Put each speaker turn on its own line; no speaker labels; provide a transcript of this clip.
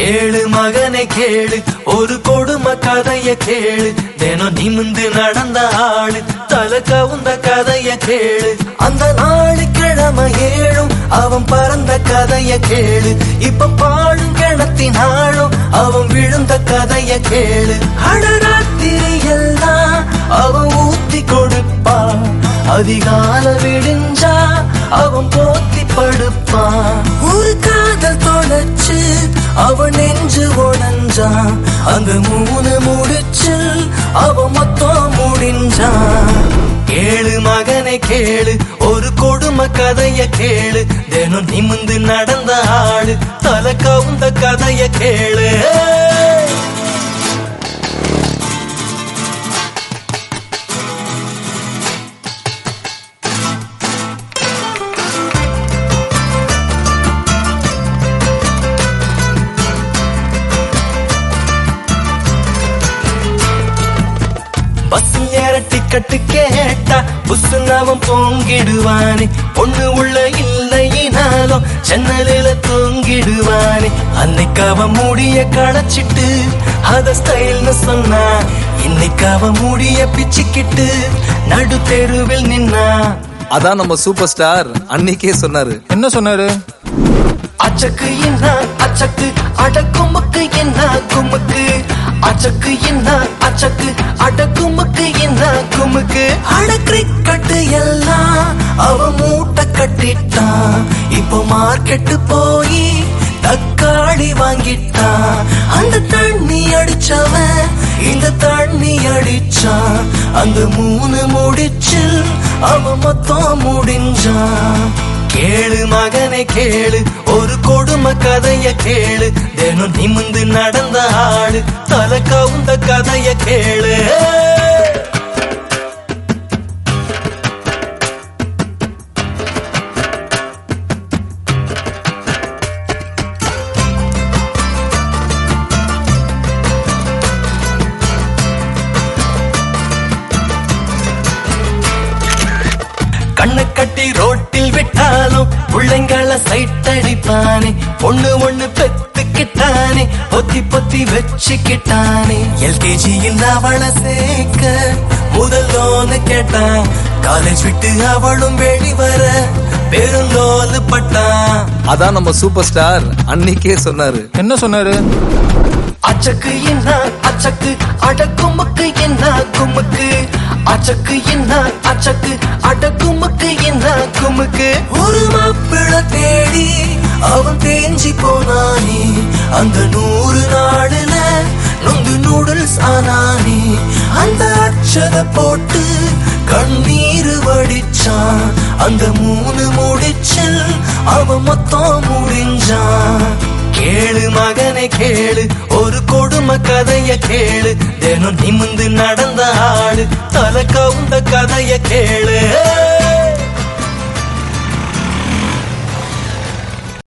கேளு மகனை கேளு ஒரு கொடுமை கதைய கேளு தினம் நிமிந்து நடந்த ஆளு தலை கவுந்த கதைய கேளு அந்த நாளு கிழமை ஏழும் அவன் பறந்த கதைய கேளு இப்ப பாழும் கிணத்தினாலும் அவன் விழுந்த கதைய கேளு அடராத்திரி எல்லாம் அவன் ஊத்தி கொடுப்பான் அதிகால விடிஞ்சா அவன் போத்தி படுப்பான் ஒரு காதல் தொலைச்சு அவன் நெஞ்சு உடஞ்சான் அந்த மூணு முடிச்சு அவன் மொத்தம் முடிஞ்சான் கேளு மகனை கேளு ஒரு கொடுமை கதைய கேளு தினம் நிமிந்து நடந்த ஆளு தலை கவுந்த கதைய கேளு பஸ் ஏற டிக்கெட்டு கேட்டா புஸ்ஸுன்னு அவன் பொங்கிடுவானே பொண்ணு உள்ள இல்லையினாலும் ஜன்னலில தூங்கிடுவானே அன்னைக்கு அவன் முடிய களைச்சிட்டு அத ஸ்டைல்னு சொன்னா இன்னைக்கு அவன் முடிய பிச்சுக்கிட்டு நடு தெருவில் நின்னா
அதான் நம்ம சூப்பர் ஸ்டார் அன்னைக்கே சொன்னாரு
என்ன சொன்னாரு
அச்சக்கு என்ன அச்சக்கு அடக்குமுக்கு என்ன குமுக்கு அச்சக்கு என்ன அச்சக்கு அடக்குமுக்கு என்ன குமுக்கு அட கிரிக்கெட்டு எல்லாம் அவ மூட்டை கட்டிட்டான் இப்போ மார்க்கெட்டு போய் தக்காளி வாங்கிட்டான் அந்த தண்ணி அடிச்சவன் இந்த தண்ணி அடிச்சான் அந்த மூணு முடிச்சு அவன் மொத்தம் முடிஞ்சான் கேளு மகனை கேளு ஒரு கொடுமை கதைய கேளு தினம் நிமிந்து நடந்த ஆளு தலை கவுந்த கதைய கேளு கண்ணு கட்டி ரோட்டில் விட்டாலும் பிள்ளைங்கள சைட் அடிப்பானே பொண்ணு ஒண்ணு பெத்துக்கிட்டானே பொத்தி பொத்தி வச்சுக்கிட்டானே எல்கேஜியில் அவளை சேர்க்க முதல் லோனு கேட்டான் காலேஜ் விட்டு அவளும் வெளிவர பெருந்தோலு பட்டான்
அதான் நம்ம சூப்பர் ஸ்டார் அன்னைக்கே சொன்னாரு
என்ன சொன்னாரு
அச்சக்கு என்ன அச்சக்கு அடக்குமுக்கு என்ன குமுக்கு அச்சக்கு என்ன அச்சக்கு அடக்குமுக்கு என்ன குமுக்கு ஒரு மாப்பிள தேடி அவன் தேஞ்சி போனானே அந்த நூறு நாடுல நொந்து நூடுல்ஸ் ஆனானே அந்த அச்சத போட்டு கண்ணீர் வடிச்சான் அந்த மூணு முடிச்சில் அவன் மொத்தம் முடிஞ்சான் கேளு மகனை கேளு ஒரு கொடுமை கதைய கேளு தினம் நிமிந்து நடந்த ஆளு தலை கவுந்த கதைய கேளு